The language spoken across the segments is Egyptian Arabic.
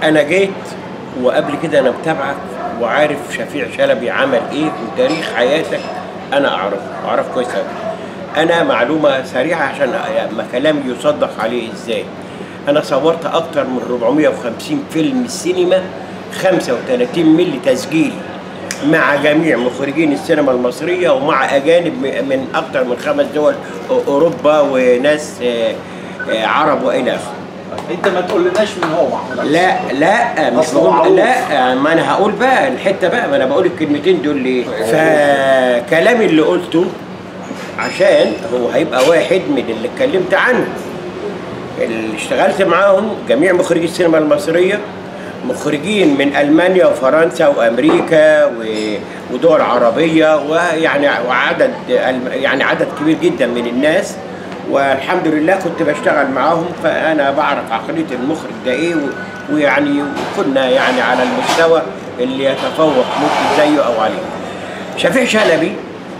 انا جيت وقبل كده انا متابعك وعارف شفيع شلبي عمل ايه وتاريخ حياتك انا اعرفه اعرف كويس قوي انا معلومه سريعه عشان ما كلامي يصدق عليه ازاي انا صورت اكتر من 450 فيلم سينما 35 ملي تسجيل مع جميع مخرجين السينما المصريه ومع اجانب من اكتر من خمس دول اوروبا وناس آه، آه، عرب والى اخره انت ما تقولناش من هو محمود عبد لا لا مش أصله بقول معروف. لا ما انا هقول بقى الحته بقى ما انا بقول الكلمتين دول ليه فكلامي اللي قلته عشان هو هيبقى واحد من اللي اتكلمت عنه اللي اشتغلت معاهم جميع مخرجي السينما المصريه مخرجين من المانيا وفرنسا وامريكا و- ودول عربيه ويعني وعدد يعني عدد كبير جدا من الناس والحمد لله كنت بشتغل معاهم فانا بعرف عقليه المخرج ده ايه و- ويعني كنا يعني على المستوى اللي يتفوق ممكن زيه او عليه شفيع شلبي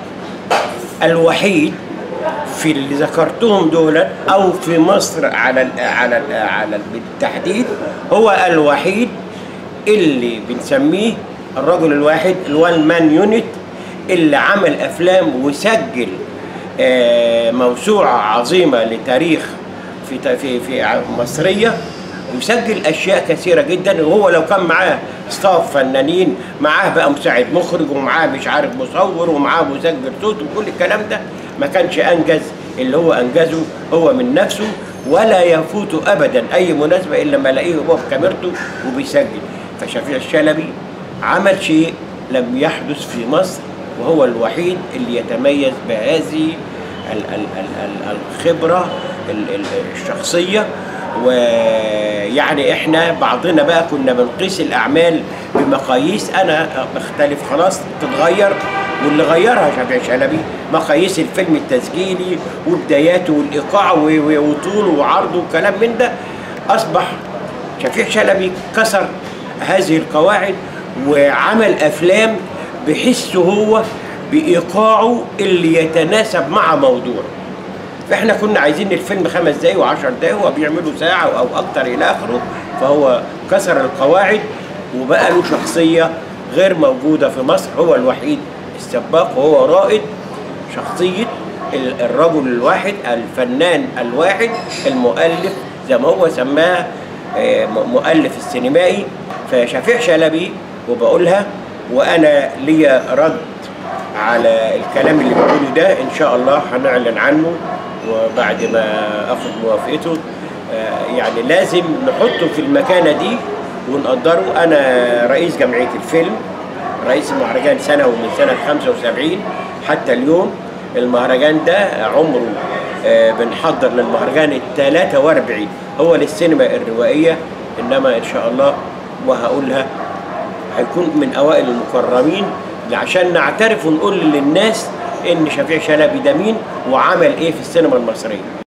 الوحيد في اللي ذكرتهم دول او في مصر على ال على ال على ال بالتحديد هو الوحيد اللي بنسميه الرجل الواحد الوان مان يونت اللي عمل افلام وسجل آه، موسوعه عظيمه لتاريخ في ت- في في ع- مصريه وسجل اشياء كثيره جدا وهو لو كان معاه ستاف فنانين معاه بقى مساعد مخرج ومعاه مش عارف مصور ومعاه مسجل صوت وكل الكلام ده ما كانش انجز اللي هو انجزه هو من نفسه ولا يفوت ابدا اي مناسبه الا لما الاقيه هو بكاميرته وبيسجل فشفيع الشلبي عمل شيء لم يحدث في مصر وهو الوحيد اللي يتميز بهذه ال- ال- ال- ال- الخبره ال- ال- الشخصيه ويعني احنا بعضنا بقى كنا بنقيس الاعمال بمقاييس انا بختلف خلاص تتغير واللي غيرها شفيع شلبي مقاييس الفيلم التسجيلي وبداياته والايقاع و- و- وطوله وعرضه وكلام من ده اصبح شفيع شلبي كسر هذه القواعد وعمل افلام بحسه هو بايقاعه اللي يتناسب مع موضوعه فاحنا كنا عايزين الفيلم خمس دقايق وعشر دقايق هو بيعملوا ساعة أو أكتر إلى آخره فهو كسر القواعد وبقى له شخصية غير موجودة في مصر هو الوحيد السباق وهو رائد شخصية ال- الرجل الواحد الفنان الواحد المؤلف زي ما هو سماه آه، م- مؤلف السينمائي فشفيع شلبي وبقولها وأنا ليا رد على الكلام اللي بقوله ده ان شاء الله هنعلن عنه وبعد ما اخد موافقته آه، يعني لازم نحطه في المكانه دي ونقدره انا رئيس جمعيه الفيلم رئيس المهرجان سنه ومن سنه 75 حتى اليوم المهرجان ده عمره آه، بنحضر للمهرجان ال 43 هو للسينما الروائيه انما ان شاء الله وهقولها هيكون من اوائل المكرمين عشان نعترف ونقول للناس ان شفيع شلبي ده مين وعمل ايه في السينما المصريه